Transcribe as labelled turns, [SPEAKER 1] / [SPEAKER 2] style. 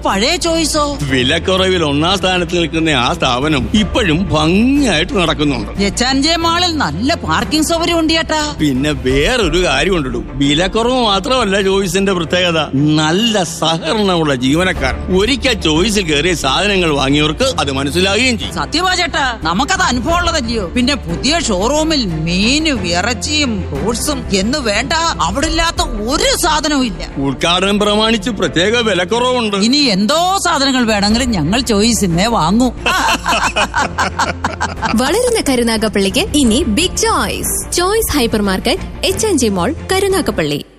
[SPEAKER 1] പഴയ ചോയ്സോ
[SPEAKER 2] വിലക്കുറവിൽ ഒന്നാം സ്ഥാനത്ത് നിൽക്കുന്ന ആ സ്ഥാപനം ഇപ്പോഴും ഭംഗിയായിട്ട് നടക്കുന്നുണ്ട്
[SPEAKER 1] എച്ച് ആൻഡ് ജെ മാളിൽ നല്ല പാർക്കിംഗ് സൗകര്യം ഉണ്ട് ചേട്ടാ
[SPEAKER 2] പിന്നെ വേറൊരു കാര്യം ഉണ്ടിടും വിലക്കുറവ് മാത്രമല്ല ചോയ്സിന്റെ പ്രത്യേകത നല്ല സഹകരണമുള്ള ജീവനക്കാർ ഒരിക്കൽ ചോയ്സിൽ കയറിയ സാധനങ്ങൾ വാങ്ങിയവർക്ക് അത് മനസ്സിലാകുകയും ചെയ്യും
[SPEAKER 1] സത്യമാ ചേട്ടാ നമുക്കത് അനുഭവം ഉള്ളതല്ലയോ പിന്നെ പുതിയ ഷോറൂമിൽ മീനും ഇറച്ചിയും ഫ്രൂട്ട്സും എന്ന് വേണ്ട അവിടെ ഇല്ലാത്ത ഒരു സാധനവും ഇല്ല
[SPEAKER 2] ഉദ്ഘാടനം പ്രമാണിച്ച് പ്രത്യേക വിലക്കുറവുണ്ട്
[SPEAKER 1] ഇനി എന്തോ സാധനങ്ങൾ വേണമെങ്കിലും ഞങ്ങൾ ചോയ്സിന്നേ വാങ്ങൂ
[SPEAKER 3] വളരുന്ന കരുനാഗപ്പള്ളിക്ക് ഇനി big choice choice hyper market H N G mall Karunagappally